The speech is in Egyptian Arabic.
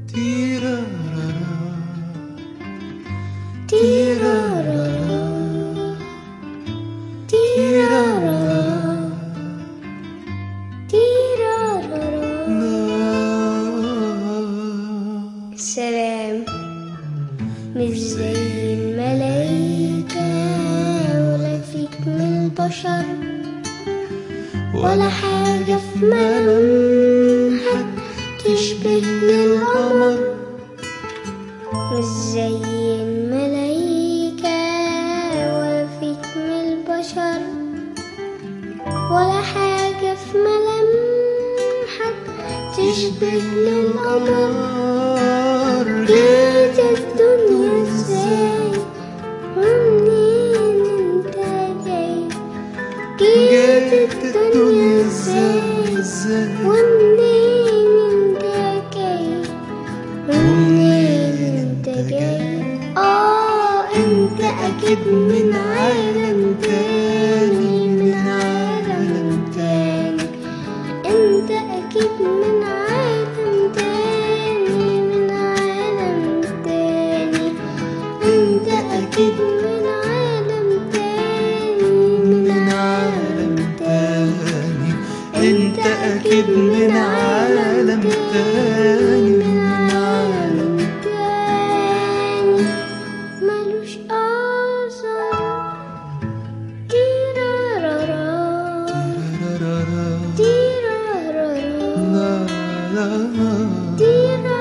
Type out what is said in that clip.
تيرارارا تيرارارا تيرارارا تيرارارا سلام مش زي الملايكة ولا فيك من البشر ولا حاجة في ملامحك تشبه للقمر مش زي الملايكة ولا فيك من البشر ولا حاجة في ملامحك تشبه للقمر قمر جيت الدنيا ازاي ومنين انت جاي جيت الدنيا ازاي ازاي ومنين انت جاي ومنين انت جاي اه انت اكيد من عالم تاني من عالم تاني انت اكيد من عالم تاني من عالم تاني انت اكيد من عالم تاني من عالم تاني انت اكيد من عالم تاني من عالم تاني ملوش أثر تيرارارا تيرارارا تيرارارا لا لا تيرارارا